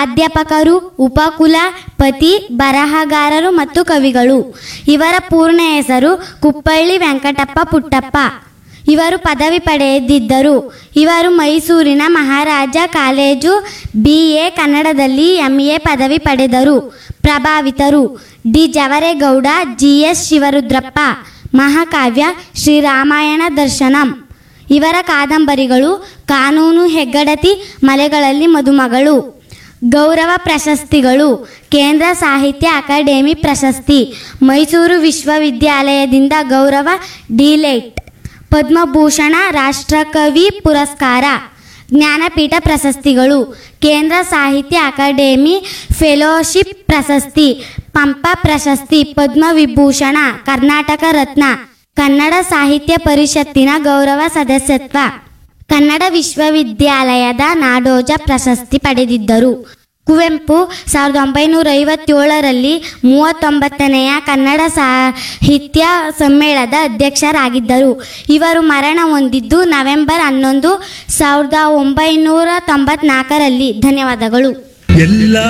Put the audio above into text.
ಪ್ರಾಧ್ಯಾಪಕರು ಉಪಕುಲಪತಿ ಬರಹಗಾರರು ಮತ್ತು ಕವಿಗಳು ಇವರ ಪೂರ್ಣ ಹೆಸರು ಕುಪ್ಪಳ್ಳಿ ವೆಂಕಟಪ್ಪ ಪುಟ್ಟಪ್ಪ ಇವರು ಪದವಿ ಪಡೆದಿದ್ದರು ಇವರು ಮೈಸೂರಿನ ಮಹಾರಾಜ ಕಾಲೇಜು ಬಿ ಎ ಕನ್ನಡದಲ್ಲಿ ಎಂ ಎ ಪದವಿ ಪಡೆದರು ಪ್ರಭಾವಿತರು D Javaregowda G S Shivarudrappa ಮಹಾಕಾವ್ಯ ಶ್ರೀರಾಮಾಯಣ ದರ್ಶನಂ ಇವರ ಕಾದಂಬರಿಗಳು ಕಾನೂನು ಹೆಗ್ಗಡತಿ ಮಲೆಗಳಲ್ಲಿ ಮದುಮಗಳು ಗೌರವ ಪ್ರಶಸ್ತಿಗಳು ಕೇಂದ್ರ ಸಾಹಿತ್ಯ ಅಕಾಡೆಮಿ ಪ್ರಶಸ್ತಿ ಮೈಸೂರು ವಿಶ್ವವಿದ್ಯಾಲಯದಿಂದ ಗೌರವ ಡಿಲೇಟ್ ಪದ್ಮಭೂಷಣ ರಾಷ್ಟ್ರಕವಿ ಪುರಸ್ಕಾರ ಜ್ಞಾನಪೀಠ ಪ್ರಶಸ್ತಿಗಳು ಕೇಂದ್ರ ಸಾಹಿತ್ಯ ಅಕಾಡೆಮಿ ಫೆಲೋಶಿಪ್ ಪ್ರಶಸ್ತಿ ಪಂಪ ಪ್ರಶಸ್ತಿ ಪದ್ಮವಿಭೂಷಣ ಕರ್ನಾಟಕ ರತ್ನ ಕನ್ನಡ ಸಾಹಿತ್ಯ ಪರಿಷತ್ತಿನ ಗೌರವ ಸದಸ್ಯತ್ವ ಕನ್ನಡ ವಿಶ್ವವಿದ್ಯಾಲಯದ ನಾಡೋಜ ಪ್ರಶಸ್ತಿ ಪಡೆದಿದ್ದರು ಕುವೆಂಪು ಸಾವಿರದ ಒಂಬೈನೂರ ಐವತ್ತೇಳರಲ್ಲಿ ಮೂವತ್ತೊಂಬತ್ತನೆಯ ಕನ್ನಡ ಸಾಹಿತ್ಯ ಸಮ್ಮೇಳನದ ಅಧ್ಯಕ್ಷರಾಗಿದ್ದರು ಇವರು ಮರಣ ಹೊಂದಿದ್ದು ನವೆಂಬರ್ ಹನ್ನೊಂದು ಸಾವಿರದ ಒಂಬೈನೂರ ತೊಂಬತ್ನಾಲ್ಕರಲ್ಲಿ ಧನ್ಯವಾದಗಳು ಎಲ್ಲ